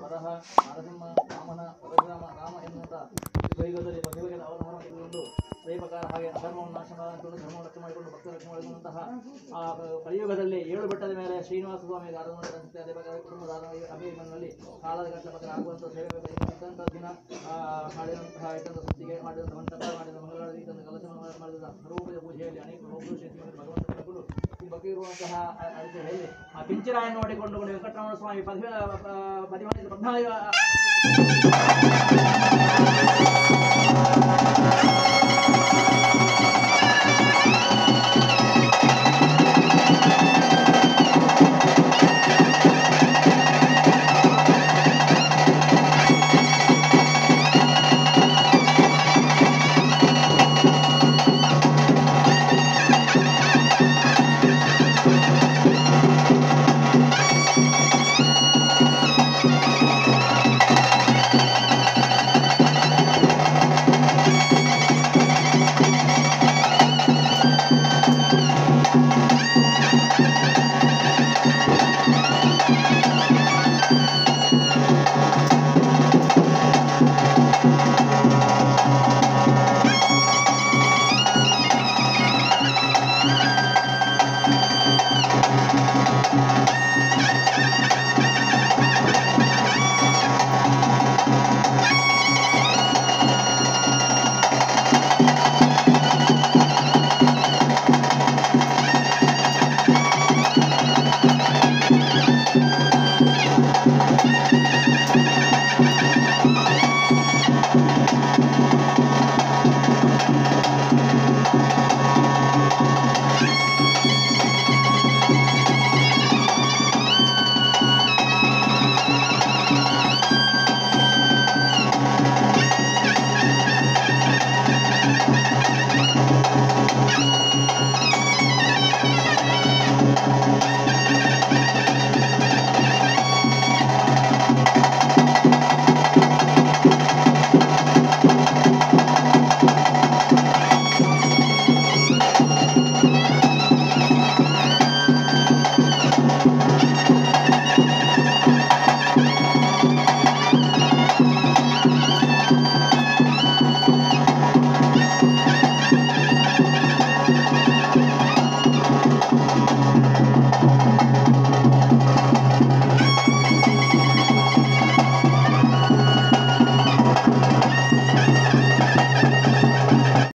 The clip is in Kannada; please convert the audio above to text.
ವರಹ ನರಸಿಂಹ ವಾಮನ ಪರಶುರಾಮ ರಾಮ ಎನ್ನುವಂತ ಯುಗದಲ್ಲಿ ಬಗೆ ಬಗೆಯ ಅವತಾರವನ್ನು ತೆಗೆದುಕೊಂಡು ಅದೇ ಪ್ರಕಾರ ಹಾಗೆ ಅಧರ್ಮವನ್ನು ನಾಶ ಮಾಡಿಕೊಂಡು ಧರ್ಮವನ್ನು ರಕ್ಷಣೆ ಮಾಡಿಕೊಂಡು ಭಕ್ತ ರಕ್ಷಣೆ ಮಾಡಿಕೊಂಡಂತಹ ಆ ಕಲಿಯುಗದಲ್ಲಿ ಏಳು ಬೆಟ್ಟದ ಮೇಲೆ ಶ್ರೀನಿವಾಸ ಸ್ವಾಮಿ ಗಾರವನ್ನು ರಚಿಸುತ್ತೆ ಅದೇ ಪ್ರಕಾರ ಕುಟುಂಬದ ಅಭಿಮನ್ನಲ್ಲಿ ಕಾಲದ ಗಂಟೆ ಬಗ್ಗೆ ಆಗುವಂಥ ಸೇವೆ ಇದ್ದಂಥ ದಿನ ಆ, ಮಾಡಿದಂತಹ ಇಟ್ಟಂತ ಸುತ್ತಿಗೆ ಮಾಡಿದಂಥ ಮಂಟಪ ಮಾಡಿದ ಮಂಗಳವಾರ ಇಟ್ಟಂತ ಕಲಶವನ್ನು ಮಾಡಿದ ಸರ್ವೋಪದ ಪೂಜೆಯಲ್ಲಿ ಅನೇಕ ಲೋಕದೃಷ್ಟಿ ಭಗವಂತ ಕರ್ಕೊಂಡು ಈ ಬಗ್ಗೆ ಇರುವಂತಹ ಆ- ಅದಕ್ಕೆ ಹೇಳಿ ಆ ಕಿಂಚಿರಾಯನ್ನು ನೋಡಿಕೊಂಡು ವೆಂಕಟರಮಣ ಸ್ವಾಮಿ ಪದಿವ ಪದಿಮೂರು ಪದ್ನಾಲ್ಕು ಠಠಠಠ